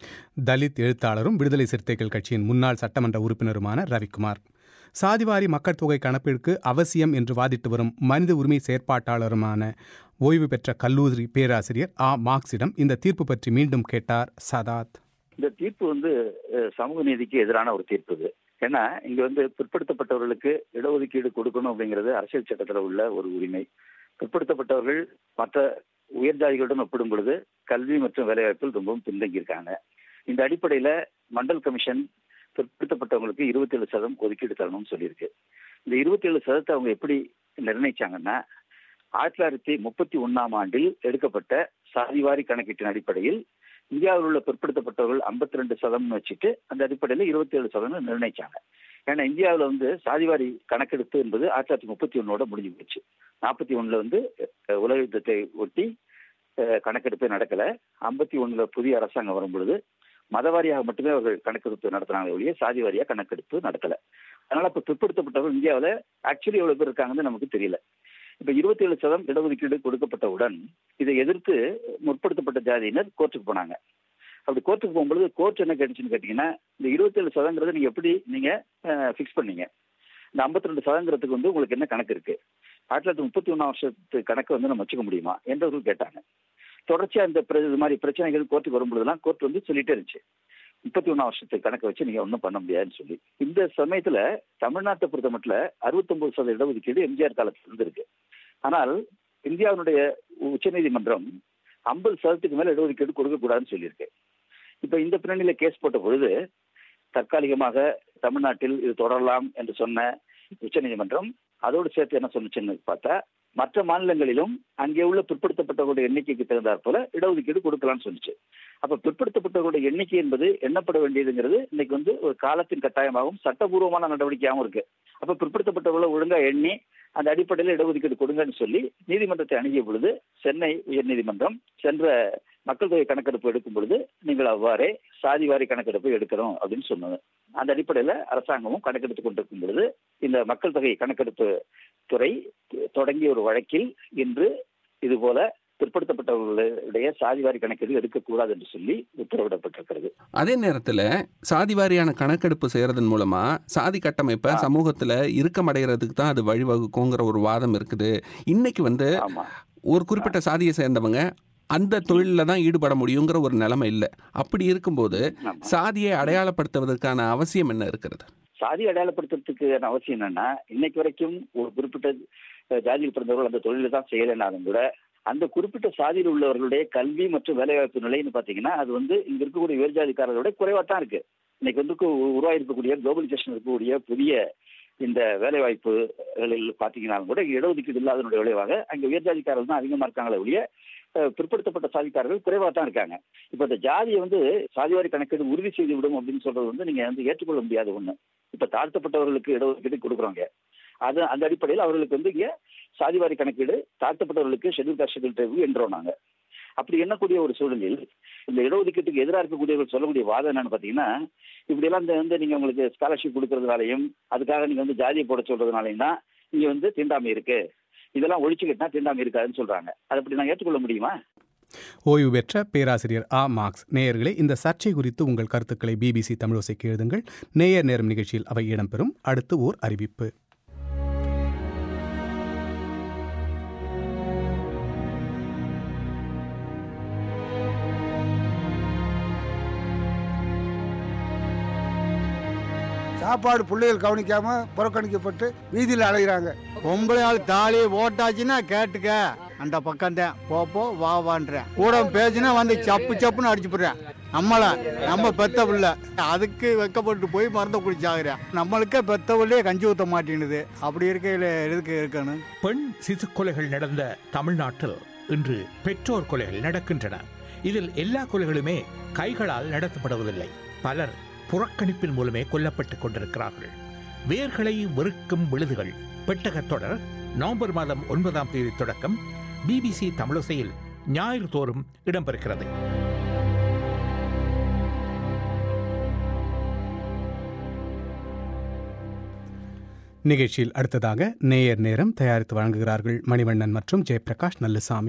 தலித் எழுத்தாளரும் விடுதலை சிறுத்தைகள் கட்சியின் முன்னாள் சட்டமன்ற உறுப்பினருமான ரவிக்குமார் சாதிவாரி மக்கள் தொகை கணக்கெடுக்கு அவசியம் என்று வாதிட்டு வரும் மனித உரிமை செயற்பாட்டாளருமான ஓய்வு பெற்ற கல்லூரி பேராசிரியர் ஆ மார்க்ஸிடம் இந்த தீர்ப்பு பற்றி மீண்டும் கேட்டார் சதாத் இந்த தீர்ப்பு வந்து அஹ், சமூக நீதிக்கு எதிரான ஒரு தீர்ப்பு இது ஏன்னா இங்க வந்து பிற்படுத்தப்பட்டவர்களுக்கு இடஒதுக்கீடு கொடுக்கணும் அப்படிங்கிறது அரசியல் சட்டத்தில் உள்ள ஒரு உரிமை பிற்படுத்தப்பட்டவர்கள் மற்ற உயர் ஜாதிகளுடன் ஒப்பிடும் பொழுது கல்வி மற்றும் வேலைவாய்ப்பில் ரொம்பவும் பின்தங்கி இருக்காங்க இந்த அடிப்படையில மண்டல் கமிஷன் பிற்படுத்தப்பட்டவங்களுக்கு இருபத்தி ஏழு சதம் ஒதுக்கீடு தரணும்னு சொல்லியிருக்கு இந்த இருபத்தி ஏழு சதத்தை அவங்க எப்படி நிர்ணயிச்சாங்கன்னா ஆயிரத்தி தொள்ளாயிரத்தி முப்பத்தி ஒன்னாம் ஆண்டில் எடுக்கப்பட்ட சாதிவாரி கணக்கீட்டின் அடிப்படையில் இந்தியாவில் உள்ள பிற்படுத்தப்பட்டவர்கள் 52% ரெண்டு சதம்னு வச்சுட்டு அந்த அடிப்படையில் இருபத்தி ஏழு சதம் நிர்ணயிச்சாங்க ஏன்னா இந்தியாவில் வந்து சாதிவாரி கணக்கெடுப்பு என்பது ஆயிரத்தி தொள்ளாயிரத்தி முப்பத்தி ஒன்னோட முடிஞ்சு போச்சு நாற்பத்தி ஒண்ணுல வந்து அஹ், உலக யுத்தத்தை ஒட்டி அஹ், கணக்கெடுப்பே நடக்கல ஐம்பத்தி ஒண்ணுல புதிய அரசாங்கம் வரும் பொழுது மதவாரியாக மட்டுமே அவர்கள் கணக்கெடுப்பு நடத்துனாங்க ஒழிய சாதி வாரியா கணக்கெடுப்பு நடத்தல அதனால இப்ப பிற்படுத்தப்பட்டவர்கள் இந்தியாவில் ஆக்சுவலி எவ்வளவு பேர் இருக்காங்கன்னு நமக்கு தெரியல இப்ப இருபத்தி ஏழு சதம் இடஒதுக்கீடு கொடுக்கப்பட்டவுடன் இதை எதிர்த்து முற்படுத்தப்பட்ட ஜாதியினர் கோர்ட்டுக்கு போனாங்க அப்படி கோர்ட்டுக்கு போகும்பொழுது கோர்ட் என்ன கேட்டுச்சுன்னு கேட்டீங்கன்னா இந்த இருபத்தி ஏழு சதங்கிறத நீங்க எப்படி நீங்க ஃபிக்ஸ் பண்ணீங்க இந்த 52 ரெண்டு சதங்கிறதுக்கு வந்து உங்களுக்கு என்ன கணக்கு இருக்கு ஆயிரத்தி தொள்ளாயிரத்தி முப்பத்தி ஒன்னாம் வருஷத்து கணக்கு வந்து நம்ம வச்சுக்க முடியுமா என்றவர்கள் கேட்டாங்க தொடர்ச்சியா இந்த பிர- இது மாதிரி பிரச்சனைகள் கோர்ட்டுக்கு வரும்பொழுதெல்லாம் கோர்ட் வந்து சொல்லிட்டே இருந்துச்சு முப்பத்தி ஒன்னாம் வருஷத்து கணக்கை வச்சு நீங்க ஒன்றும் பண்ண முடியாதுன்னு சொல்லி இந்த சமயத்துல தமிழ்நாட்டை பொறுத்த மட்டும் அறுபத்தொன்பது சதவீத இடஒதுக்கீடு எம்ஜிஆர் காலத்துல இருந்து இருக்கு ஆனால் இந்தியாவினுடைய உச்சநீதிமன்றம் ஐம்பது சதவீதத்துக்கு மேல இடஒதுக்கீடு கொடுக்கக்கூடாதுன்னு சொல்லியிருக்கு இப்ப இந்த பின்னணியில கேஸ் போட்ட பொழுது தற்காலிகமாக தமிழ்நாட்டில் இது தொடரலாம் என்று சொன்ன உச்சநீதிமன்றம் அதோடு சேர்த்து என்ன சொன்னுச்சுன்னு பார்த்தா மற்ற மாநிலங்களிலும் அங்கே உள்ள பிற்படுத்தப்பட்டவர்களுடைய எண்ணிக்கைக்கு தகுந்தாற் போல இடஒதுக்கீடு கொடுக்கலாம்னு சொல்லுச்சு அப்ப பிற்படுத்தப்பட்டவர்களுடைய எண்ணிக்கை என்பது எண்ணப்பட வேண்டியதுங்கிறது இன்னைக்கு வந்து ஒரு காலத்தின் கட்டாயமாகவும் சட்டபூர்வமான நடவடிக்கையாகவும் இருக்கு அப்ப பிற்படுத்தப்பட்டவர்களை ஒழுங்கா எண்ணி அந்த அடிப்படையில் இடஒதுக்கீடு கொடுங்கன்னு சொல்லி நீதிமன்றத்தை அணுகிய பொழுது சென்னை உயர்நீதிமன்றம் சென்ற மக்கள் தொகை கணக்கெடுப்பு எடுக்கும் பொழுது நீங்கள் அவ்வாறே சாதிவாரி கணக்கெடுப்பு எடுக்கணும் அப்படின்னு சொன்னது அந்த அடிப்படையில அரசாங்கமும் கணக்கெடுத்து கொண்டிருக்கும் பொழுது இந்த மக்கள் தொகை கணக்கெடுப்பு துறை தொடங்கிய ஒரு வழக்கில் இன்று இது போல பிற்படுத்தப்பட்டவர்களுடைய சாதிவாரி கணக்கெடு எடுக்கக்கூடாது என்று சொல்லி உத்தரவிடப்பட்டிருக்கிறது அதே நேரத்தில் சாதி வாரியான கணக்கெடுப்பு செய்கிறதன் மூலமாக சாதி கட்டமைப்பை சமூகத்தில் இறுக்கமடைகிறதுக்கு தான் அது வழிவகுக்குங்கிற ஒரு வாதம் இருக்குது இன்னைக்கு வந்து ஆமா ஒரு குறிப்பிட்ட சாதியை சேர்ந்தவங்க அந்த தொழிலில் தான் ஈடுபட முடியுங்கிற ஒரு நிலைமை இல்லை அப்படி இருக்கும்போது ஆமா. சாதியை அடையாளப்படுத்துவதற்கான அவசியம் என்ன இருக்கிறது சாதி அடையாளப்படுத்துறதுக்கு அவசியம் என்னன்னா இன்னைக்கு வரைக்கும் ஒரு குறிப்பிட்ட அஹ், ஜாதியில் பிறந்தவர்கள் அந்த தொழிலை தான் செய்யலைனாலும் கூட அந்த குறிப்பிட்ட சாதியில் உள்ளவர்களுடைய கல்வி மற்றும் வேலைவாய்ப்பு நிலைன்னு பாத்தீங்கன்னா அது வந்து இங்க இருக்கக்கூடிய உயர்ஜாதிக்காரர்களோட குறைவா தான் இருக்கு இன்னைக்கு வந்து கு- உருவாயிருக்கக்கூடிய குளோபலைசேஷன் இருக்கக்கூடிய புதிய இந்த வேலைவாய்ப்புகளில் பாத்தீங்கன்னாலும் கூட இடஒதுக்கீடு இல்லாதனுடைய விளைவாக அங்க உயர்ஜாதிக்காரர்கள் தான் அதிகமா இருக்காங்களே ஒழிய அஹ், பிற்படுத்தப்பட்ட சாதிக்காரர்கள் குறைவா தான் இருக்காங்க இப்ப இந்த ஜாதியை வந்து சாதிவாரி கணக்கீடு உறுதி செய்து விடும் அப்படின்னு சொல்றது வந்து நீங்க வந்து ஏற்றுக்கொள்ள முடியாத ஒண்ணு இப்ப தாழ்த்தப்பட்டவர்களுக்கு இடஒதுக்கீடு கொடுக்குறாங்க அது அந்த அடிப்படையில் அவர்களுக்கு வந்து இங்க சாதிவாரி கணக்கீடு தாழ்த்தப்பட்டவர்களுக்கு ஷெட்யூல் காஸ்ட் ஷெட்யூல் ட்ரைவ் என்றோம் நாங்க அப்படி எண்ணக்கூடிய ஒரு சூழலில் இந்த இடஒதுக்கீட்டுக்கு எதிராக இருக்கக்கூடியவர்கள் சொல்லக்கூடிய வாதம் என்னன்னு பாத்தீங்கன்னா இப்படி எல்லாம் இந்த வந்து நீங்க உங்களுக்கு ஸ்காலர்ஷிப் கொடுக்கறதுனாலையும் அதுக்காக நீங்க வந்து ஜாதியை போட சொல்றதுனாலையும் தான் இங்க வந்து தீண்டாமை இருக்கு இதெல்லாம் ஒழிச்சுக்கிட்டா தீண்டாமை இருக்காதுன்னு சொல்றாங்க அதை அப்படி நான் ஏற்றுக்கொள்ள முடியுமா ஓய்வு பெற்ற பேராசிரியர் ஆ மார்க்ஸ் நேயர்களே இந்த சர்ச்சை குறித்து உங்கள் கருத்துக்களை பிபிசி தமிழோசைக்கு எழுதுங்கள் நேயர் நேரம் நிகழ்ச்சியில் அவை இடம்பெறும் அடுத்து ஓர் அறிவிப்பு சாப்பாடு பிள்ளைகள் கவனிக்காம புறக்கணிக்கப்பட்டு வீதியில் அலைகிறாங்க பொம்பளை ஆள் தாலி ஓட்டாச்சுன்னா கேட்டுக்க அந்த பக்கம் தான் போப்போ வா வான்றேன் கூட பேசினா வந்து சப்பு சப்புன்னு அடிச்சு போடுறேன் நம்மள நம்ம பெத்த பிள்ளை அதுக்கு வெக்கப்பட்டு போய் மருந்த குடிச்சாகிறேன் நம்மளுக்கே பெத்த பிள்ளையே கஞ்சி ஊத்த மாட்டேங்குது அப்படி இருக்கையில் எதுக்கு இருக்கணும் பெண் சிசு கொலைகள் நடந்த தமிழ்நாட்டில் இன்று பெற்றோர் கொலைகள் நடக்கின்றன இதில் எல்லா கொலைகளுமே கைகளால் நடத்தப்படுவதில்லை பலர் புறக்கணிப்பின் மூலமே கொல்லப்பட்டுக் கொண்டிருக்கிறார்கள் வேர்களை வெறுக்கும் விழுதுகள் பெட்டகத் தொடர் நவம்பர் மாதம் ஒன்பதாம் தேதி தொடக்கம் பிபிசி தமிழோசையில் ஞாயிறு தோறும் இடம்பெறுகிறது நிகழ்ச்சியில் அடுத்ததாக நேயர் நேரம் தயாரித்து வழங்குகிறார்கள் மணிவண்ணன் மற்றும் ஜெயபிரகாஷ் நல்லுசாமி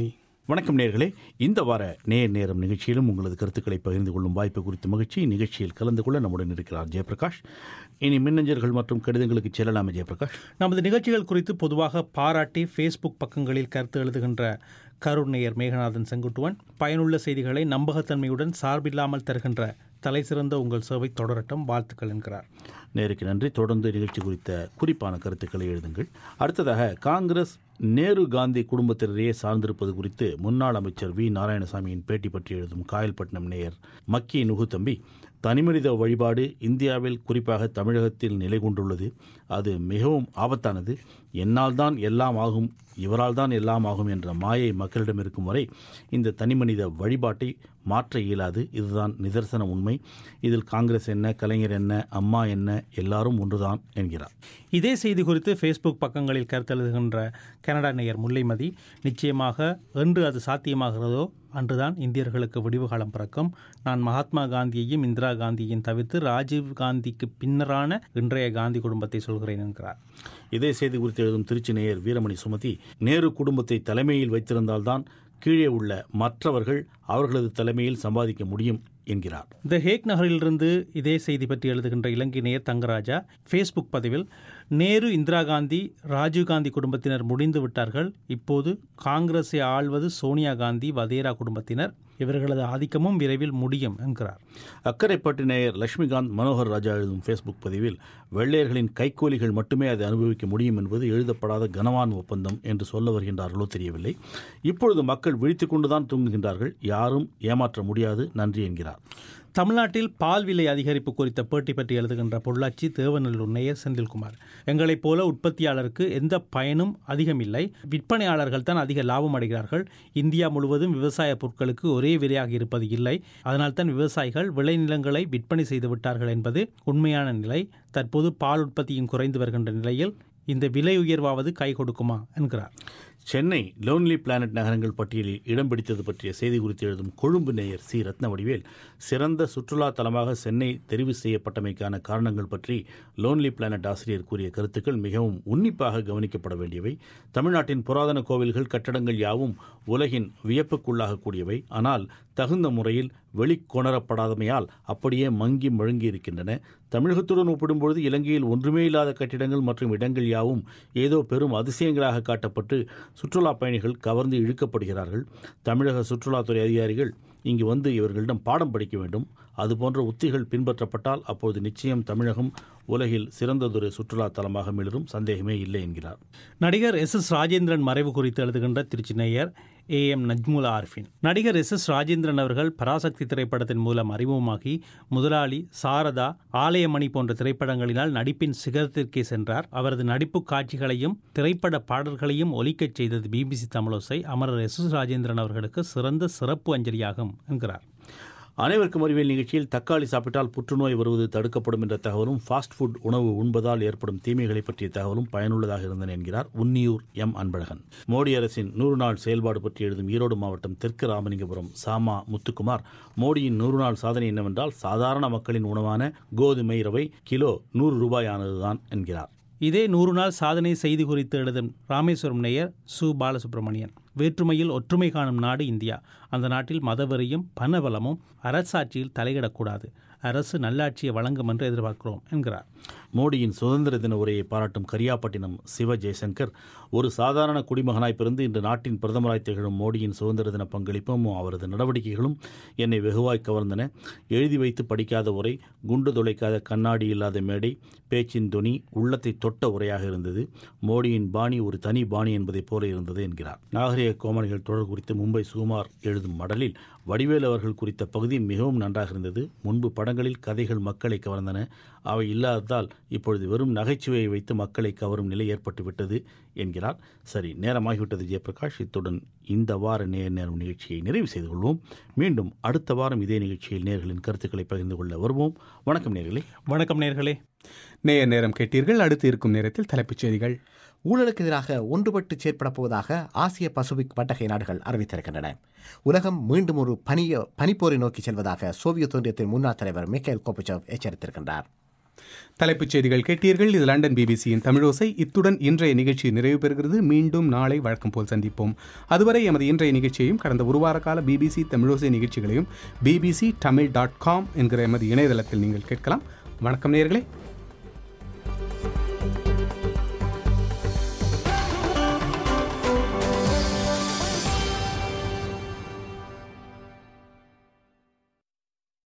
வணக்கம் நேர்களே இந்த வார நேர் நேரம் நிகழ்ச்சியிலும் உங்களது கருத்துக்களை பகிர்ந்து கொள்ளும் வாய்ப்பு குறித்த மகிழ்ச்சி நிகழ்ச்சியில் கலந்து கொள்ள நம்முடன் இருக்கிறார் ஜெயபிரகாஷ் இனி மின்னஞ்சல்கள் மற்றும் கடிதங்களுக்கு செல்லலாமே ஜெயபிரகாஷ் நமது நிகழ்ச்சிகள் குறித்து பொதுவாக பாராட்டி ஃபேஸ்புக் பக்கங்களில் கருத்து எழுதுகின்ற கருணையர் மேகநாதன் செங்குட்டுவன் பயனுள்ள செய்திகளை நம்பகத்தன்மையுடன் சார்பில்லாமல் தருகின்ற தலை சிறந்த உங்கள் சேவை தொடரட்டும் வாழ்த்துக்கள் என்கிறார் நேருக்கு நன்றி தொடர்ந்து நிகழ்ச்சி குறித்த குறிப்பான கருத்துக்களை எழுதுங்கள் அடுத்ததாக காங்கிரஸ் நேரு காந்தி குடும்பத்தினரையே சார்ந்திருப்பது குறித்து முன்னாள் அமைச்சர் வி நாராயணசாமியின் பேட்டி பற்றி எழுதும் காயல்பட்டினம் நேயர் மக்கி நுகுதம்பி தனிமனித வழிபாடு இந்தியாவில் குறிப்பாக தமிழகத்தில் நிலை கொண்டுள்ளது அது மிகவும் ஆபத்தானது என்னால் தான் எல்லாம் ஆகும் இவரால் தான் எல்லாம் ஆகும் என்ற மாயை மக்களிடம் இருக்கும் வரை இந்த தனிமனித வழிபாட்டை மாற்ற இயலாது இதுதான் நிதர்சன உண்மை இதில் காங்கிரஸ் என்ன கலைஞர் என்ன அம்மா என்ன எல்லாரும் ஒன்றுதான் என்கிறார் இதே செய்தி குறித்து ஃபேஸ்புக் பக்கங்களில் கருத்தெழுதுகின்ற கனடா நேயர் முல்லைமதி நிச்சயமாக என்று அது சாத்தியமாகிறதோ அன்றுதான் இந்தியர்களுக்கு விடிவு காலம் பிறக்கும் நான் மகாத்மா காந்தியையும் இந்திரா காந்தியையும் தவிர்த்து ராஜீவ் காந்திக்கு பின்னரான இன்றைய காந்தி குடும்பத்தை சொல்கிறேன் என்கிறார் இதே செய்தி குறித்து எழுதும் திருச்சி நேயர் வீரமணி சுமதி நேரு குடும்பத்தை தலைமையில் வைத்திருந்தால்தான் கீழே உள்ள மற்றவர்கள் அவர்களது தலைமையில் சம்பாதிக்க முடியும் என்கிறார் த ஹேக் நகரிலிருந்து இதே செய்தி பற்றி எழுதுகின்ற இலங்கை நேயர் தங்கராஜா ஃபேஸ்புக் பதிவில் நேரு இந்திரா காந்தி ராஜீவ்காந்தி குடும்பத்தினர் முடிந்து விட்டார்கள் இப்போது காங்கிரஸை ஆள்வது சோனியா காந்தி வதேரா குடும்பத்தினர் இவர்களது ஆதிக்கமும் விரைவில் முடியும் என்கிறார் அக்கரைப்பட்டு நேயர் லட்சுமிகாந்த் மனோகர் ராஜா எழுதும் ஃபேஸ்புக் பதிவில் வெள்ளையர்களின் கைக்கூலிகள் மட்டுமே அதை அனுபவிக்க முடியும் என்பது எழுதப்படாத கனவான் ஒப்பந்தம் என்று சொல்ல வருகின்றார்களோ தெரியவில்லை இப்பொழுது மக்கள் விழித்துக் கொண்டுதான் தூங்குகின்றார்கள் யாரும் ஏமாற்ற முடியாது நன்றி என்கிறார் தமிழ்நாட்டில் பால் விலை அதிகரிப்பு குறித்த பேட்டி பற்றி எழுதுகின்ற பொள்ளாச்சி தேவநல்லூர் நேயர் செந்தில்குமார் எங்களைப் போல உற்பத்தியாளருக்கு எந்த பயனும் அதிகமில்லை விற்பனையாளர்கள் தான் அதிக லாபம் அடைகிறார்கள் இந்தியா முழுவதும் விவசாய பொருட்களுக்கு ஒரே விலையாக இருப்பது இல்லை அதனால்தான் விவசாயிகள் விளைநிலங்களை விற்பனை செய்து விட்டார்கள் என்பது உண்மையான நிலை தற்போது பால் உற்பத்தியும் குறைந்து வருகின்ற நிலையில் இந்த விலை உயர்வாவது கை கொடுக்குமா என்கிறார் சென்னை லோன்லி பிளானட் நகரங்கள் பட்டியலில் இடம் பிடித்தது பற்றிய செய்தி குறித்து எழுதும் கொழும்பு நேயர் சி ரத்னவடிவேல் சிறந்த சுற்றுலா தலமாக சென்னை தெரிவு செய்யப்பட்டமைக்கான காரணங்கள் பற்றி லோன்லி பிளானட் ஆசிரியர் கூறிய கருத்துக்கள் மிகவும் உன்னிப்பாக கவனிக்கப்பட வேண்டியவை தமிழ்நாட்டின் புராதன கோவில்கள் கட்டடங்கள் யாவும் உலகின் வியப்புக்குள்ளாகக்கூடியவை ஆனால் தகுந்த முறையில் வெளிக்கொணரப்படாதமையால் அப்படியே மங்கி மழுங்கி இருக்கின்றன தமிழகத்துடன் ஒப்பிடும்பொழுது இலங்கையில் ஒன்றுமே இல்லாத கட்டிடங்கள் மற்றும் இடங்கள் யாவும் ஏதோ பெரும் அதிசயங்களாக காட்டப்பட்டு சுற்றுலா பயணிகள் கவர்ந்து இழுக்கப்படுகிறார்கள் தமிழக சுற்றுலாத்துறை அதிகாரிகள் இங்கு வந்து இவர்களிடம் பாடம் படிக்க வேண்டும் அதுபோன்ற உத்திகள் பின்பற்றப்பட்டால் அப்போது நிச்சயம் தமிழகம் உலகில் சிறந்ததொரு சுற்றுலா தலமாக மிளரும் சந்தேகமே இல்லை என்கிறார் நடிகர் எஸ் எஸ் ராஜேந்திரன் மறைவு குறித்து எழுதுகின்ற திருச்சி நேயர் ஏ எம் நஜ்முல் ஆர்ஃபின் நடிகர் எஸ் எஸ் ராஜேந்திரன் அவர்கள் பராசக்தி திரைப்படத்தின் மூலம் அறிமுகமாகி முதலாளி சாரதா ஆலயமணி போன்ற திரைப்படங்களினால் நடிப்பின் சிகரத்திற்கே சென்றார் அவரது நடிப்பு காட்சிகளையும் திரைப்பட பாடல்களையும் ஒலிக்கச் செய்தது பிபிசி தமிழோசை அமரர் எஸ் எஸ் ராஜேந்திரன் அவர்களுக்கு சிறந்த சிறப்பு அஞ்சலியாகும் என்கிறார் அனைவருக்கும் அறிவியல் நிகழ்ச்சியில் தக்காளி சாப்பிட்டால் புற்றுநோய் வருவது தடுக்கப்படும் என்ற தகவலும் ஃபாஸ்ட் ஃபுட் உணவு உண்பதால் ஏற்படும் தீமைகளை பற்றிய தகவலும் பயனுள்ளதாக இருந்தன என்கிறார் உன்னியூர் எம் அன்பழகன் மோடி அரசின் நூறு நாள் செயல்பாடு பற்றி எழுதும் ஈரோடு மாவட்டம் தெற்கு ராமலிங்கபுரம் சாமா முத்துக்குமார் மோடியின் நூறு நாள் சாதனை என்னவென்றால் சாதாரண மக்களின் உணவான கோதுமை ரவை கிலோ நூறு ரூபாயானதுதான் என்கிறார் இதே நூறு நாள் சாதனை செய்தி குறித்து எழுதும் ராமேஸ்வரம் நேயர் சு பாலசுப்ரமணியன் வேற்றுமையில் ஒற்றுமை காணும் நாடு இந்தியா அந்த நாட்டில் மதவெறியும் பணபலமும் அரசாட்சியில் தலையிடக்கூடாது அரசு நல்லாட்சியை வழங்கும் என்று எதிர்பார்க்கிறோம் என்கிறார் மோடியின் சுதந்திர தின உரையை பாராட்டும் கரியாப்பட்டினம் சிவ ஜெய்சங்கர் ஒரு சாதாரண குடிமகனாய் பிறந்து இன்று நாட்டின் பிரதமராய் திகழும் மோடியின் சுதந்திர தின பங்களிப்பும் அவரது நடவடிக்கைகளும் என்னை வெகுவாய் கவர்ந்தன எழுதி வைத்து படிக்காத உரை குண்டு துளைக்காத கண்ணாடி இல்லாத மேடை பேச்சின் துணி உள்ளத்தை தொட்ட உரையாக இருந்தது மோடியின் பாணி ஒரு தனி பாணி என்பதைப் போல இருந்தது என்கிறார் நாகரிக கோமணிகள் தொடர் குறித்து மும்பை சுகுமார் எழுதும் மடலில் வடிவேல் அவர்கள் குறித்த பகுதி மிகவும் நன்றாக இருந்தது முன்பு படங்களில் கதைகள் மக்களை கவர்ந்தன அவை இல்லாததால் இப்பொழுது வெறும் நகைச்சுவையை வைத்து மக்களை கவரும் நிலை ஏற்பட்டுவிட்டது என்கிறார் சரி நேரமாகிவிட்டது ஜெயபிரகாஷ் இத்துடன் இந்த வார நேர் நேரம் நிகழ்ச்சியை நிறைவு செய்து கொள்வோம் மீண்டும் அடுத்த வாரம் இதே நிகழ்ச்சியில் நேர்களின் கருத்துக்களை பகிர்ந்து கொள்ள வருவோம் வணக்கம் நேர்களே வணக்கம் நேர்களே நேய நேரம் கேட்டீர்கள் அடுத்து இருக்கும் நேரத்தில் தலைப்புச் செய்திகள் ஊழலுக்கு எதிராக ஒன்றுபட்டு செயற்பட போவதாக ஆசிய பசுபிக் வட்டகை நாடுகள் அறிவித்திருக்கின்றன உலகம் மீண்டும் ஒரு பனிய பனிப்போரை நோக்கி செல்வதாக சோவியத் ஒன்றியத்தின் முன்னாள் தலைவர் மிக்கேல் கோபச்சவ் எச்சரித்திருக்கின்றார் தலைப்புச் செய்திகள் கேட்டீர்கள் இது லண்டன் பிபிசியின் தமிழோசை இத்துடன் இன்றைய நிகழ்ச்சி நிறைவு பெறுகிறது மீண்டும் நாளை வழக்கம் போல் சந்திப்போம் அதுவரை எமது இன்றைய நிகழ்ச்சியையும் கடந்த ஒரு வார கால பிபிசி தமிழோசை நிகழ்ச்சிகளையும் பிபிசி தமிழ் டாட் காம் என்கிற எமது இணையதளத்தில் நீங்கள் கேட்கலாம் வணக்கம் நேயர்களே